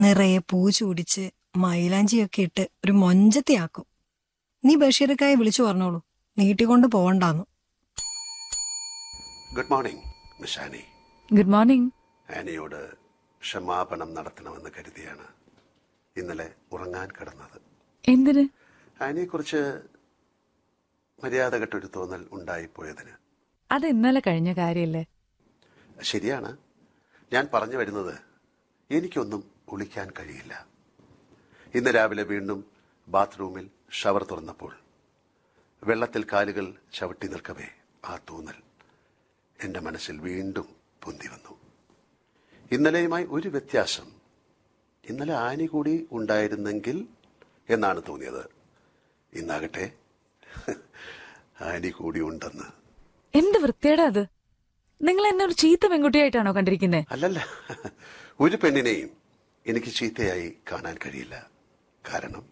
നിറയെ പൂ ചൂടിച്ച് മൈലാഞ്ചിയൊക്കെ ഇട്ട് ഒരു മൊഞ്ചത്തിയാക്കും നീ ബഷീർക്കായി വിളിച്ചു പറഞ്ഞോളൂ നീട്ടിക്കൊണ്ട് പോവണ്ടാന്ന് good morning miss Annie good morning ആനിയോട് ക്ഷമാപണം നടത്തണമെന്ന് കരുതിയാണ് ഇന്നലെ ഉറങ്ങാൻ കിടന്നത് എന്തിന് ആനിയെക്കുറിച്ച് മര്യാദകെട്ടൊരു തോന്നൽ ഉണ്ടായിപ്പോയതിന് അത് ഇന്നലെ കഴിഞ്ഞ കാര്യല്ലേ ശരിയാണ് ഞാൻ പറഞ്ഞു വരുന്നത് എനിക്കൊന്നും ഒളിക്കാൻ കഴിയില്ല ഇന്ന് രാവിലെ വീണ്ടും ബാത്റൂമിൽ ഷവർ തുറന്നപ്പോൾ വെള്ളത്തിൽ കാലുകൾ ചവിട്ടി നിൽക്കവേ ആ തോന്നൽ എന്റെ മനസ്സിൽ വീണ്ടും പൊന്തി വന്നു ഇന്നലെയുമായി ഒരു വ്യത്യാസം ഇന്നലെ ആനി കൂടി ഉണ്ടായിരുന്നെങ്കിൽ എന്നാണ് തോന്നിയത് ഇന്നാകട്ടെ ആനി കൂടി ഉണ്ടെന്ന് എന്ത് വൃത്തിയുടെ അത് നിങ്ങൾ എന്നെ ഒരു ചീത്ത പെൺകുട്ടിയായിട്ടാണോ കണ്ടിരിക്കുന്നത് അല്ലല്ല ഒരു പെണ്ണിനെയും എനിക്ക് ചീത്തയായി കാണാൻ കഴിയില്ല കാരണം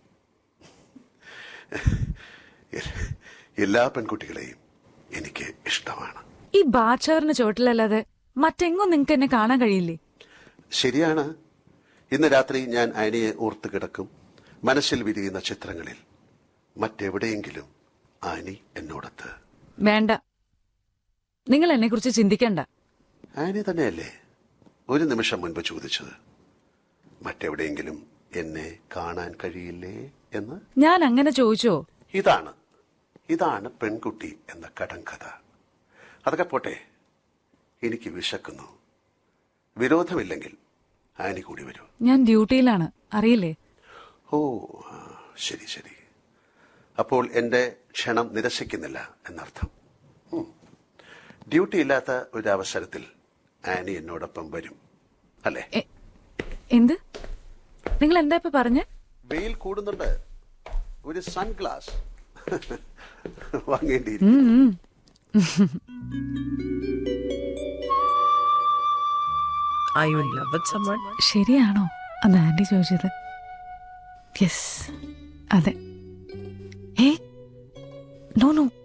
എല്ലാ പെൺകുട്ടികളെയും എനിക്ക് ഇഷ്ടമാണ് ഈ ബാച്ചവറിന് ചോട്ടിലല്ലാതെ മറ്റെങ്ങും നിങ്ങൾക്ക് എന്നെ കാണാൻ കഴിയില്ലേ ശരിയാണ് ഇന്ന് രാത്രി ഞാൻ ആനിയെ ഓർത്ത് കിടക്കും മനസ്സിൽ വിരിയുന്ന ചിത്രങ്ങളിൽ മറ്റെവിടെയെങ്കിലും ആനി എന്നോടത്ത് വേണ്ട നിങ്ങൾ എന്നെ കുറിച്ച് ചിന്തിക്കണ്ട ആനി തന്നെയല്ലേ ഒരു നിമിഷം മുൻപ് ചോദിച്ചത് മറ്റെവിടെയെങ്കിലും എന്നെ കാണാൻ കഴിയില്ലേ എന്ന് ഞാൻ അങ്ങനെ ചോദിച്ചോ ഇതാണ് ഇതാണ് പെൺകുട്ടി എന്ന കടങ്കഥ അതൊക്കെ പോട്ടെ എനിക്ക് വിശക്കുന്നു വിരോധമില്ലെങ്കിൽ ആനി കൂടി വരൂ ഞാൻ ഡ്യൂട്ടിയിലാണ് അറിയില്ലേ ഓ ആ, ശരി ശരി അപ്പോൾ എന്റെ ക്ഷണം നിരസിക്കുന്നില്ല എന്നർത്ഥം ഉം. ഡ്യൂട്ടി ഇല്ലാത്ത ഒരു അവസരത്തിൽ ആനി എന്നോടൊപ്പം വരും അല്ലേ എ- എന്ത് നിങ്ങൾ എന്താ ഇപ്പൊ പറഞ്ഞ വെയിൽ കൂടുന്നുണ്ട് ഒരു സൺഗ്ലാസ് വാങ്ങേണ്ടിയിരിക്കും Are you in love with someone? ശരിയാണോ അന്ന് ആന്റി ചോദിച്ചത് യെസ് അതെ ഏ നോ നോ